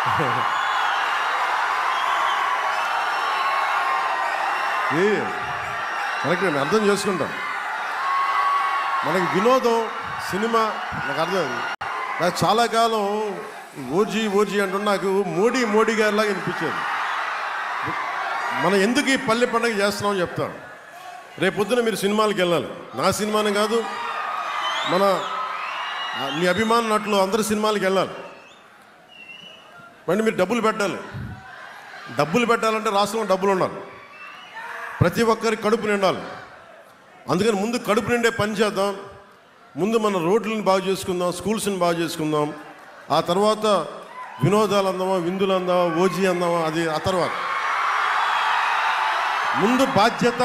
ఏ correct నేను అర్థం చేసుకుంటాం మనకి వినోదం సినిమా నాకు అర్థం నాకు చాలా కాలం ఓజీ ఓజీ అంటూ నాకు మోడీ మోడీ గారిలాగా అనిపించేది మనం ఎందుకు ఈ పల్లె పండుగ చేస్తున్నామని చెప్తాను రేపు పొద్దున మీరు సినిమాలకు వెళ్ళాలి నా సినిమానే కాదు మన ఆ, మీ అభిమాన నటులు అందరి సినిమాలకు వెళ్ళాలి మరి మీరు డబ్బులు పెట్టాలి డబ్బులు పెట్టాలంటే రాష్ట్రంలో డబ్బులు ఉండాలి ప్రతి ఒక్కరి కడుపు నిండాలి అందుకని ముందు కడుపు నిండే పని చేద్దాం ముందు మన రోడ్లను బాగు చేసుకుందాం స్కూల్స్ని బాగు చేసుకుందాం ఆ తర్వాత వినోదాలు అందామా విందులు అందామా ఓజీ అందామా అది ఆ తర్వాత ముందు బాధ్యత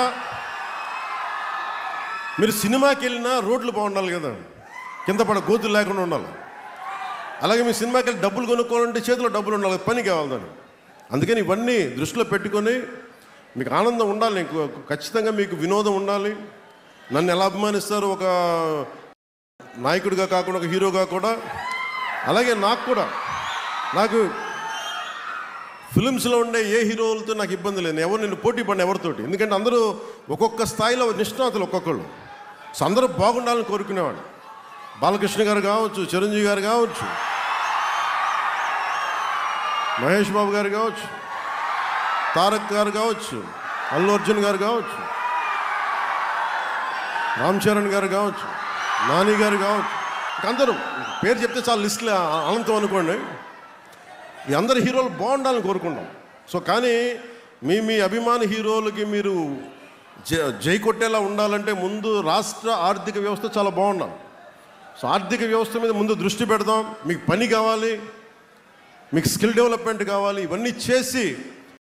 మీరు సినిమాకి వెళ్ళినా రోడ్లు బాగుండాలి కదా కింద పడ గోతులు లేకుండా ఉండాలి అలాగే మీ సినిమాకి వెళ్ళి డబ్బులు కొనుక్కోవాలంటే చేతిలో డబ్బులు ఉండాలి పని కావాలి దాన్ని అందుకని ఇవన్నీ దృష్టిలో పెట్టుకొని మీకు ఆనందం ఉండాలి నీకు ఖచ్చితంగా మీకు వినోదం ఉండాలి నన్ను ఎలా అభిమానిస్తారు ఒక నాయకుడిగా కాకుండా ఒక హీరోగా కూడా అలాగే నాకు కూడా నాకు ఫిలిమ్స్లో ఉండే ఏ హీరోలతో నాకు ఇబ్బంది లేదు ఎవరు నేను పోటీ పడిన ఎవరితోటి ఎందుకంటే అందరూ ఒక్కొక్క స్థాయిలో నిష్ణాతులు ఒక్కొక్కళ్ళు సో అందరూ బాగుండాలని కోరుకునేవాడు బాలకృష్ణ గారు కావచ్చు చిరంజీవి గారు కావచ్చు మహేష్ బాబు గారు కావచ్చు తారక్ గారు కావచ్చు అల్లు అర్జున్ గారు కావచ్చు రామ్ చరణ్ గారు కావచ్చు నాని గారు కావచ్చు ఇంక అందరూ పేరు చెప్తే చాలా లిస్టులో అనంతం అనుకోండి ఈ అందరు హీరోలు బాగుండాలని కోరుకుంటాం సో కానీ మీ మీ అభిమాన హీరోలకి మీరు జ- జై కొట్టేలా ఉండాలంటే ముందు రాష్ట్ర ఆర్థిక వ్యవస్థ చాలా బాగుండాలి సో ఆర్థిక వ్యవస్థ మీద ముందు దృష్టి పెడదాం మీకు పని కావాలి మీకు స్కిల్ డెవలప్మెంట్ కావాలి ఇవన్నీ చేసి